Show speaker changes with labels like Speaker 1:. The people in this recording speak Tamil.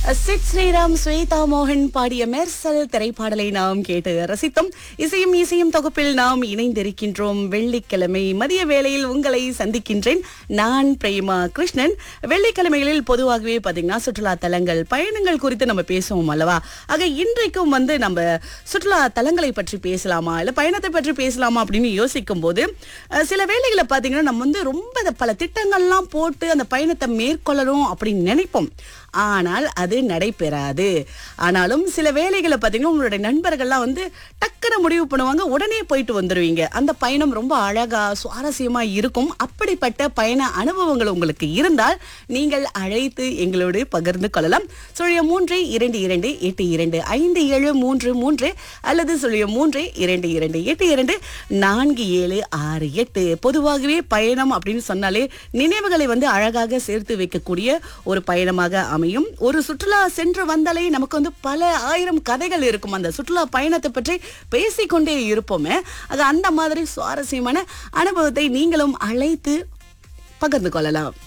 Speaker 1: சிட் ஸ்ரீராம் ஸ்வேதா மோகன் பாடிய மெர்சல் திரைப்பாடலை நாம் கேட்டு ரசித்தோம் இசையும் இசையும் தொகுப்பில் நாம் இணைந்திருக்கின்றோம் வெள்ளிக்கிழமை மதிய வேளையில் உங்களை சந்திக்கின்றேன் நான் பிரேமா கிருஷ்ணன் வெள்ளிக்கிழமைகளில் பொதுவாகவே பாத்தீங்கன்னா சுற்றுலா தலங்கள் பயணங்கள் குறித்து நம்ம பேசுவோம் அல்லவா ஆக இன்றைக்கும் வந்து நம்ம சுற்றுலா தலங்களை பற்றி பேசலாமா இல்ல பயணத்தை பற்றி பேசலாமா அப்படின்னு யோசிக்கும் போது அஹ், சில வேளைகளை பாத்தீங்கன்னா நம்ம வந்து ரொம்ப இந்த பல திட்டங்கள்லாம் போட்டு அந்த பயணத்தை மேற்கொள்ளணும் அப்படின்னு நினைப்போம் ஆனால் அது நடைபெறாது ஆனாலும் சில வேலைகளை பார்த்தீங்கன்னா உங்களுடைய நண்பர்கள்லாம் வந்து டக்குன்னு முடிவு பண்ணுவாங்க உடனே போயிட்டு வந்துடுவீங்க அந்த பயணம் ரொம்ப அழகா சுவாரஸ்யமா இருக்கும் அப்படிப்பட்ட பயண அனுபவங்கள் உங்களுக்கு இருந்தால் நீங்கள் அழைத்து எங்களோடு பகிர்ந்து கொள்ளலாம் சுழிய மூன்று இரண்டு இரண்டு எட்டு இரண்டு ஐந்து ஏழு மூன்று மூன்று அல்லது சுழிய மூன்று இரண்டு இரண்டு எட்டு இரண்டு நான்கு ஏழு ஆறு எட்டு பொதுவாகவே பயணம் அப்படின்னு சொன்னாலே நினைவுகளை வந்து அழகாக சேர்த்து வைக்கக்கூடிய ஒரு பயணமாக அமையும் ஒரு சுற்றுலா சென்று வந்தாலே நமக்கு வந்து பல ஆயிரம் கதைகள் இருக்கும் அந்த சுற்றுலா பயணத்தை பற்றி பேசிக்கொண்டே இருப்போமே அது அந்த மாதிரி சுவாரஸ்யமான அனுபவத்தை நீங்களும் அழைத்து பகிர்ந்து கொள்ளலாம்